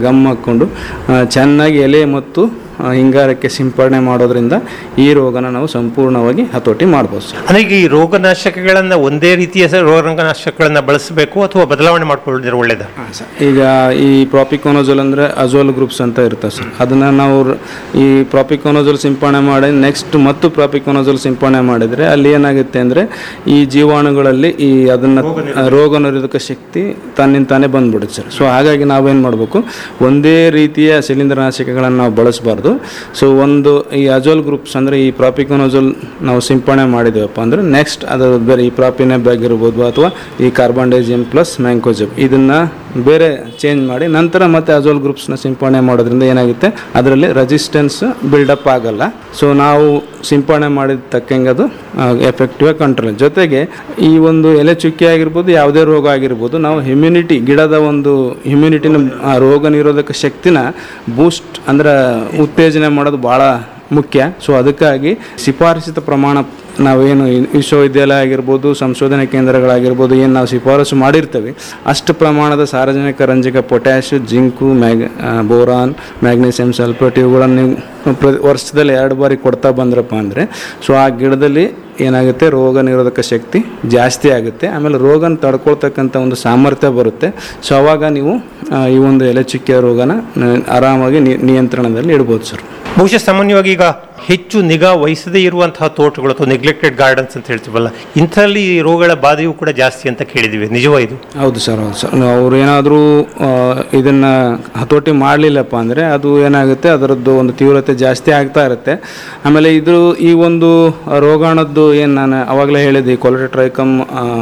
gum ಹಾಕ್ಕೊಂಡು ಆ, ಚೆನ್ನಾಗಿ ಎಲೆ ಮತ್ತು ಆ, ಹಿಂಗಾರಕ್ಕೆ ಸಿಂಪಡಣೆ ಮಾಡೋದ್ರಿಂದ ಈ ರೋಗನ ನಾವು ಸಂಪೂರ್ಣವಾಗಿ ಹತೋಟಿ ಮಾಡ್ಬೋದು ಸರ್ ಅಂದ್ರೆ ಈಗ ಈ ರೋಗನಾಶಕಗಳನ್ನ ಒಂದೇ ರೀತಿಯ ಸ- ರೋಗನಾಶಕಗಳನ್ನ ಬಳಸಬೇಕು ಅಥವಾ ಬದಲಾವಣೆ ಮಾಡ್ಕೊಳ್ಳೋದ್ರೆ ಒಳ್ಳೇದ ಈಗ ಈ ಪ್ರಾಪಿಕೋನೋಜಲ್ ಅಂದರೆ ಅಜೋಲ್ ಗ್ರೂಪ್ಸ್ ಅಂತ ಇರ್ತವೆ ಸರ್ ಅದನ್ನು ನಾವು ರ- ಈ ಪ್ರಾಪಿಕೋನೋಜಲ್ ಸಿಂಪಡಣೆ ಮಾಡಿ ನೆಕ್ಸ್ಟ್ ಮತ್ತು ಪ್ರಾಪಿಕೋನೋಜಲ್ ಸಿಂಪಡಣೆ ಮಾಡಿದರೆ ಅಲ್ಲಿ ಏನಾಗುತ್ತೆ ಅಂದರೆ ಈ ಜೀವಾಣುಗಳಲ್ಲಿ ಈ ಅದನ್ನು ರೋಗ ನಿರೋಧಕ ಶಕ್ತಿ ತನ್ನಿಂತಾನೇ ಬಂದ್ಬಿಡುತ್ತೆ ಸರ್ ಸೊ ಹಾಗಾಗಿ ನಾವೇನು ಮಾಡಬೇಕು ಒಂದೇ ರೀತಿಯ ಶಿಲೀಂಧ್ರನಾಶಕಗಳನ್ನು ನಾವು ಬಳಸಬಾರ್ದು ಸೊ ಒಂದು ಈ ಅಜೋಲ್ ಗ್ರೂಪ್ಸ್ ಅಂದರೆ ಈ ಪ್ರಾಪಿಕೋನೋಜಲ್ ನಾವು ಸಿಂಪಡಣೆ ಮಾಡಿದ್ದೇವಪ್ಪ ಅಂದರೆ ನೆಕ್ಸ್ಟ್ ಅದರ ಬೇರೆ ಈ ಪ್ರಾಪಿನೆಬ್ ಆಗಿರ್ಬೋದು ಅಥವಾ ಈ ಕಾರ್ಬಾಂಡೈಜಿಯಂ ಪ್ಲಸ್ ಮ್ಯಾಂಕೋಜಬ್ ಇದನ್ನು ಬೇರೆ ಚೇಂಜ್ ಮಾಡಿ ನಂತರ ಮತ್ತೆ ಅಜೋಲ್ ಗ್ರೂಪ್ಸ್ನ ಸಿಂಪಡಣೆ ಮಾಡೋದ್ರಿಂದ ಏನಾಗುತ್ತೆ ಅದರಲ್ಲಿ ರೆಸಿಸ್ಟೆನ್ಸ್ ಬಿಲ್ಡಪ್ ಆಗಲ್ಲ ಸೊ ನಾವು ಸಿಂಪಡಣೆ ಮಾಡಿದ ತಕ್ಕಂಗೆ ಅದು ಎಫೆಕ್ಟಿವ್ ಆಗಿ ಕಂಟ್ರೋಲ್ ಜೊತೆಗೆ ಈ ಒಂದು ಎಲೆ ಚುಕ್ಕಿ ಆಗಿರ್ಬೋದು ಯಾವುದೇ ರೋಗ ಆಗಿರ್ಬೋದು ನಾವು ಇಮ್ಯುನಿಟಿ ಗಿಡದ ಒಂದು ಇಮ್ಯುನಿಟಿನ ರೋಗ ನಿರೋಧಕ ಶಕ್ತಿನ ಬೂಸ್ಟ್ ಅಂದ್ರೆ ಉತ್ತೇಜನೆ ಮಾಡೋದು ಭಾಳ ಮುಖ್ಯ ಸೊ ಅದಕ್ಕಾಗಿ ಶಿಫಾರಸಿತ ಪ್ರಮಾಣ ನಾವೇನು ಈ ವಿಶ್ವವಿದ್ಯಾಲಯ ಆಗಿರ್ಬೋದು ಸಂಶೋಧನಾ ಕೇಂದ್ರಗಳಾಗಿರ್ಬೋದು ಏನು ನಾವು ಶಿಫಾರಸು ಮಾಡಿರ್ತೇವೆ ಅಷ್ಟು ಪ್ರಮಾಣದ ಸಾರ್ವಜನಿಕ ರಂಜಕ ಪೊಟ್ಯಾಶ್ ಜಿಂಕು ಮ್ಯಾಗ್ ಆ, ಬೋರಾನ್ ಮ್ಯಾಗ್ನೀಸಿಯಂ ಸಲ್ಫೇಟ್ ಇವುಗಳನ್ನು ನೀವು ಪ್ರ ವರ್ಷದಲ್ಲಿ ಎರಡು ಬಾರಿ ಕೊಡ್ತಾ ಬಂದ್ರಪ್ಪ ಅಂದರೆ ಸೊ ಆ ಗಿಡದಲ್ಲಿ ಏನಾಗುತ್ತೆ ರೋಗ ನಿರೋಧಕ ಶಕ್ತಿ ಜಾಸ್ತಿ ಆಗುತ್ತೆ ಆಮೇಲೆ ರೋಗನ ತಡ್ಕೊಳ್ತಕ್ಕಂಥ ಒಂದು ಸಾಮರ್ಥ್ಯ ಬರುತ್ತೆ ಸೊ ಅವಾಗ ನೀವು ಆ, ಈ ಒಂದು ಎಲೆ ಚುಕ್ಕಿಯ ರೋಗನ ನ- ಆರಾಮಾಗಿ ನಿ- ನಿಯಂತ್ರಣದಲ್ಲಿ ಇಡ್ಬೋದು ಸರ್ ಬಹುಶಃ ಸಾಮಾನ್ಯವಾಗಿ ಈಗ ಹೆಚ್ಚು ನಿಗಾ ವಹಿಸದೇ ಇರುವಂತಹ ತೋಟಗಳು ಅಥವಾ ನೆಗ್ಲೆಕ್ಟೆಡ್ ಗಾರ್ಡನ್ಸ್ ಅಂತ ಹೇಳ್ತೀವಲ್ಲ ಇಂಥಲ್ಲಿ ಈ ರೋಗಗಳ ಬಾಧೆಯೂ ಕೂಡ ಜಾಸ್ತಿ ಅಂತ ಕೇಳಿದ್ದೀವಿ ನಿಜವಾ ಇದು ಹೌದು ಸರ್ ಹೌದು ಸರ್ ಅವ್ರು ಏನಾದರೂ ಇದನ್ನು ಹತೋಟಿ ಮಾಡಲಿಲ್ಲಪ್ಪ ಅಂದರೆ ಅದು ಏನಾಗುತ್ತೆ ಅದರದ್ದು ಒಂದು ತೀವ್ರತೆ ಜಾಸ್ತಿ ಆಗ್ತಾ ಇರುತ್ತೆ ಆಮೇಲೆ ಇದು ಈ ಒಂದು ರೋಗಾಣದ್ದು ಏನು ನಾನು ಅವಾಗಲೇ ಹೇಳಿದ್ದೆ ಕೊಲೊಟೆಟ್ರೈಕಮ್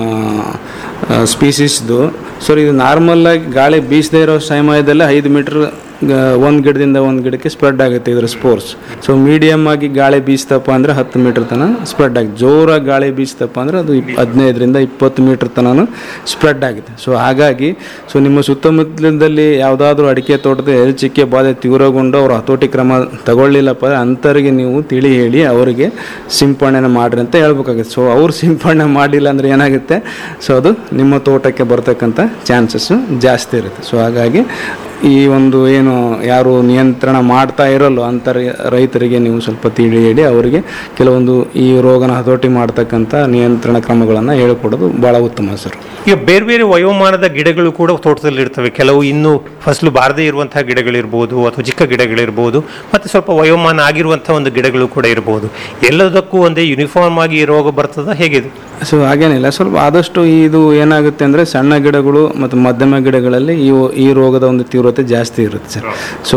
ಸ್ಪೀಸೀಸ್ದು ಸರ್ ಇದು ನಾರ್ಮಲ್ಲಾಗಿ ಗಾಳಿ ಬೀಸದೇ ಇರೋ ಸಮಯದಲ್ಲೇ ಐದು ಮೀಟ್ರ್ ಒಂದು ಗಿಡದಿಂದ ಒಂದು ಗಿಡಕ್ಕೆ ಸ್ಪ್ರೆಡ್ ಆಗುತ್ತೆ ಇದ್ರ ಸ್ಪೋರ್ಸ್ ಸೊ ಮೀಡಿಯಮ್ ಆಗಿ ಗಾಳಿ ಬೀಸ್ತಪ್ಪ ಅಂದರೆ ಹತ್ತು ಮೀಟ್ರ್ ತನಕ ಸ್ಪ್ರೆಡ್ ಆಗುತ್ತೆ ಜೋರಾಗಿ ಗಾಳಿ ಬೀಸ್ತಪ್ಪ ಅಂದರೆ ಅದು ಇಪ್- ಹದಿನೈದರಿಂದ ಇಪ್ಪತ್ತು ಮೀಟ್ರ್ ತನಕ ಸ್ಪ್ರೆಡ್ ಆಗುತ್ತೆ ಸೊ ಹಾಗಾಗಿ ಸೊ ನಿಮ್ಮ ಸುತ್ತಮುತ್ತಲದಲ್ಲಿ ಯಾವುದಾದ್ರೂ ಅಡಿಕೆ ತೋಟದ ಎಲ್ಚಿಕ್ಕೆ ಬಾಧೆ ತೀವ್ರಗೊಂಡು ಅವರು ಹತೋಟಿ ಕ್ರಮ ತಗೊಳ್ಳಿಲ್ಲಪ್ಪ ಅಂದರೆ ಅಂಥವ್ರಿಗೆ ನೀವು ತಿಳಿ ಹೇಳಿ ಅವರಿಗೆ ಸಿಂಪಡಣೆ ಮಾಡ್ರಿ ಅಂತ ಹೇಳ್ಬೇಕಾಗುತ್ತೆ ಸೊ ಅವ್ರು ಸಿಂಪಡಣೆ ಮಾಡಿಲ್ಲ ಅಂದರೆ ಏನಾಗುತ್ತೆ ಸೊ ಅದು ನಿಮ್ಮ ತೋಟಕ್ಕೆ ಬರ್ತಕ್ಕಂಥ ಚಾನ್ಸಸ್ಸು ಜಾಸ್ತಿ ಇರುತ್ತೆ ಸೊ ಹಾಗಾಗಿ ಈ ಒಂದು ಏನು ಯಾರು ನಿಯಂತ್ರಣ ಮಾಡ್ತಾ ಇರಲ್ಲೋ ಅಂಥ ರೈ- ರೈತರಿಗೆ ನೀವು ಸ್ವಲ್ಪ ತಿಳಿ ಹೇಳಿ ಅವರಿಗೆ ಕೆಲವೊಂದು ಈ ರೋಗನ ಹತೋಟಿ ಮಾಡ್ತಕ್ಕಂಥ ನಿಯಂತ್ರಣ ಕ್ರಮಗಳನ್ನು ಹೇಳ್ಕೊಡೋದು ಭಾಳ ಉತ್ತಮ ಸರ್ ಈಗ ಬೇರೆ ಬೇರೆ ವಯೋಮಾನದ ಗಿಡಗಳು ಕೂಡ ತೋಟದಲ್ಲಿ ಇರ್ತವೆ ಕೆಲವು ಇನ್ನೂ ಫಸಲು ಬಾರದೇ ಇರುವಂತಹ ಗಿಡಗಳಿರ್ಬೋದು ಅಥವಾ ಚಿಕ್ಕ ಗಿಡಗಳಿರ್ಬೋದು ಮತ್ತು ಸ್ವಲ್ಪ ವಯೋಮಾನ ಆಗಿರುವಂತಹ ಒಂದು ಗಿಡಗಳು ಕೂಡ ಇರಬಹುದು ಎಲ್ಲದಕ್ಕೂ ಒಂದೇ ಯೂನಿಫಾರ್ಮ್ ಆಗಿ ಈ ರೋಗ ಬರ್ತದ ಹೇಗಿದೆ ಸೊ ಹಾಗೇನಿಲ್ಲ ಸ್ವಲ್ಪ ಆದಷ್ಟು ಇದು ಏನಾಗುತ್ತೆ ಅಂದರೆ ಸಣ್ಣ ಗಿಡಗಳು ಮತ್ತು ಮಧ್ಯಮ ಗಿಡಗಳಲ್ಲಿ ಈ ಈ ರೋಗದ ಒಂದು ತೀವ್ರತೆ ಜಾಸ್ತಿ ಇರುತ್ತೆ ಸರ್ ಸೊ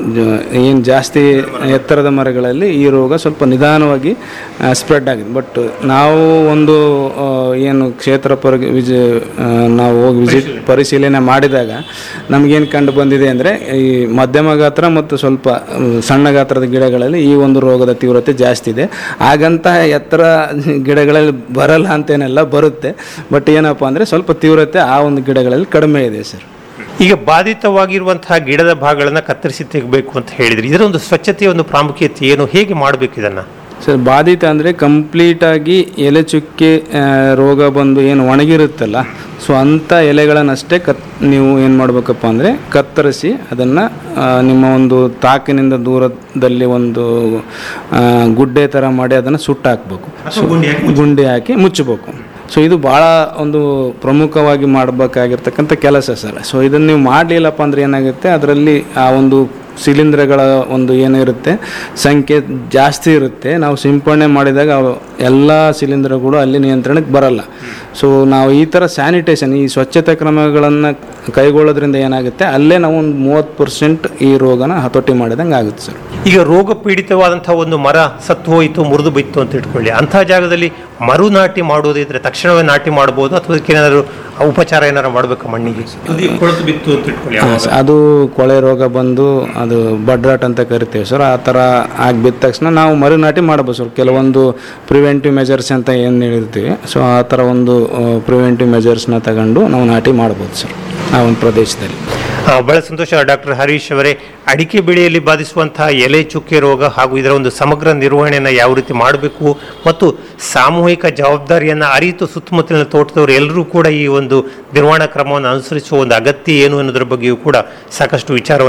ಏನು ಜಾಸ್ತಿ ಎತ್ತರದ ಮರಗಳಲ್ಲಿ ಈ ರೋಗ ಸ್ವಲ್ಪ ನಿಧಾನವಾಗಿ ಸ್ಪ್ರೆಡ್ ಆಗಿದೆ ಬಟ್ ನಾವು ಒಂದು ಆ, ಏನು ಕ್ಷೇತ್ರ ಪರ ವಿಜಿ ಆ, ನಾವು ಹೋಗಿ ವಿಸಿಟ್ ಪರಿಶೀಲನೆ ಮಾಡಿದಾಗ ನಮಗೇನು ಕಂಡು ಬಂದಿದೆ ಅಂದರೆ ಈ ಮಧ್ಯಮ ಗಾತ್ರ ಮತ್ತು ಸ್ವಲ್ಪ ಮ್, ಸಣ್ಣ ಗಾತ್ರದ ಗಿಡಗಳಲ್ಲಿ ಈ ಒಂದು ರೋಗದ ತೀವ್ರತೆ ಜಾಸ್ತಿ ಇದೆ ಹಾಗಂತ ಎತ್ತರ ಗಿಡಗಳಲ್ಲಿ ಬರಲ್ಲ ಅಂತೇನೆಲ್ಲ ಬರುತ್ತೆ ಬಟ್ ಏನಪ್ಪ ಅಂದರೆ ಸ್ವಲ್ಪ ತೀವ್ರತೆ ಆ ಒಂದು ಗಿಡಗಳಲ್ಲಿ ಕಡಿಮೆ ಇದೆ ಸರ್ ಈಗ ಬಾಧಿತವಾಗಿರುವಂತಹ ಗಿಡದ ಭಾಗಗಳನ್ನ ಕತ್ತರಿಸಿ ತೆಗಬೇಕು ಅಂತ ಹೇಳಿದ್ರಿ ಇದರ ಒಂದು ಸ್ವಚ್ಛತೆಯ ಒಂದು ಪ್ರಾಮುಖ್ಯತೆ ಏನು ಹೇಗೆ ಮಾಡಬೇಕು ಇದನ್ನ ಸರ್ ಬಾಧಿತ ಅಂದರೆ ಕಂಪ್ಲೀಟಾಗಿ ಎಲೆ ಚುಕ್ಕೆ ಆ, ರೋಗ ಬಂದು ಏನು ಒಣಗಿರುತ್ತಲ್ಲ ಸೊ ಅಂಥ ಎಲೆಗಳನ್ನಷ್ಟೇ ಕತ್ ನೀವು ಏನು ಮಾಡಬೇಕಪ್ಪ ಅಂದರೆ ಕತ್ತರಿಸಿ ಅದನ್ನು ನಿಮ್ಮ ಒಂದು ತಾಕಿನಿಂದ ದೂರದಲ್ಲಿ ಒಂದು ಆ, ಗುಡ್ಡೆ ಥರ ಮಾಡಿ ಅದನ್ನು ಸುಟ್ಟಾಕಬೇಕು ಗುಂಡಿ ಹಾಕಿ ಮುಚ್ಚಬೇಕು ಸೊ ಇದು ಭಾಳ ಒಂದು ಪ್ರಮುಖವಾಗಿ ಮಾಡಬೇಕಾಗಿರ್ತಕ್ಕಂಥ ಕೆಲಸ ಸರ್ ಸೊ ಇದನ್ನು ನೀವು ಮಾಡಲಿಲ್ಲಪ್ಪ ಅಂದರೆ ಏನಾಗುತ್ತೆ ಅದರಲ್ಲಿ ಆ ಒಂದು ಶಿಲೀಂಧ್ರಗಳ ಒಂದು ಏನಿರುತ್ತೆ ಸಂಖ್ಯೆ ಜಾಸ್ತಿ ಇರುತ್ತೆ ನಾವು ಸಿಂಪಡಣೆ ಮಾಡಿದಾಗ ಅವು ಎಲ್ಲ ಶಿಲೀಂಧ್ರಗಳು ಅಲ್ಲಿ ನಿಯಂತ್ರಣಕ್ಕೆ ಬರಲ್ಲ ಸೊ ನಾವು ಈ ಥರ ಸ್ಯಾನಿಟೇಷನ್ ಈ ಸ್ವಚ್ಛತೆ ಕ್ರಮಗಳನ್ನು ಕೈಗೊಳ್ಳೋದ್ರಿಂದ ಏನಾಗುತ್ತೆ ಅಲ್ಲೇ ನಾವು ಒಂದು ಮೂವತ್ತು ಪರ್ಸೆಂಟ್ ಈ ರೋಗನ ಹತೋಟಿ ಮಾಡಿದಂಗೆ ಆಗುತ್ತೆ ಸರ್ ಈಗ ರೋಗ ಪೀಡಿತವಾದಂತಹ ಒಂದು ಮರ ಸತ್ತು ಹೋಯಿತು ಮುರಿದು ಬಿತ್ತು ಅಂತ ಇಟ್ಕೊಳ್ಳಿ ಅಂತಹ ಜಾಗದಲ್ಲಿ ಮರು ನಾಟಿ ಮಾಡೋದಿದ್ರೆ ತಕ್ಷಣವೇ ನಾಟಿ ಮಾಡಬಹುದು ಅಥವಾ ಅದಕ್ಕೇನಾದ್ರು ಉಪಚಾರ ಏನಾರು ಮಾಡಬೇಕು ಮಣ್ಣಿಗೆ ತುದಿ ಕೊಳೆತು ಬಿತ್ತು ಅಂತ ಇಟ್ಕೊಳ್ಳಿ ಹಾ, ಸ- ಅದು ಕೊಳೆ ರೋಗ ಬಂದು ಅದು ಬಡ್ರಾಟ್ ಅಂತ ಕರಿತೀವಿ ಸರ್ ಆ ಥರ ಆಗಿ ಬಿದ್ದ ತಕ್ಷಣ ನಾವು ಮರುನಾಟಿ ಮಾಡ್ಬೋದು ಸರ್ ಕೆಲವೊಂದು ಪ್ರಿವೆಂಟಿವ್ ಮೆಜರ್ಸ್ ಅಂತ ಏನು ಹೇಳಿರ್ತೀವಿ ಸೊ ಆ ಥರ ಒಂದು ಪ್ರಿವೆಂಟಿವ್ ಮೆಜರ್ಸ್ನ ತಗೊಂಡು ನಾವು ನಾಟಿ ಮಾಡ್ಬೋದು ಸರ್ ಆ ಒಂದು ಪ್ರದೇಶದಲ್ಲಿ ಆ, ಬಹಳ ಸಂತೋಷ ಡಾಕ್ಟರ್ ಹರೀಶ್ ಅವರೇ ಅಡಿಕೆ ಬೆಳೆಯಲ್ಲಿ ಬಾಧಿಸುವಂತಹ ಎಲೆ ಚುಕ್ಕೆ ರೋಗ ಹಾಗೂ ಇದರ ಒಂದು ಸಮಗ್ರ ನಿರ್ವಹಣೆಯನ್ನು ಯಾವ ರೀತಿ ಮಾಡಬೇಕು ಮತ್ತು ಸಾಮೂಹಿಕ ಜವಾಬ್ದಾರಿಯನ್ನು ಅರಿತು ಸುತ್ತಮುತ್ತಲಿನ ತೋಟದವರು ಎಲ್ಲರೂ ಕೂಡ ಈ ಒಂದು ನಿರ್ವಹಣಾ ಕ್ರಮವನ್ನು ಅನುಸರಿಸುವ ಒಂದು ಅಗತ್ಯ ಏನು ಅನ್ನೋದ್ರ ಬಗ್ಗೆಯೂ ಕೂಡ ಸಾಕಷ್ಟು ವಿಚಾರವನ್ನು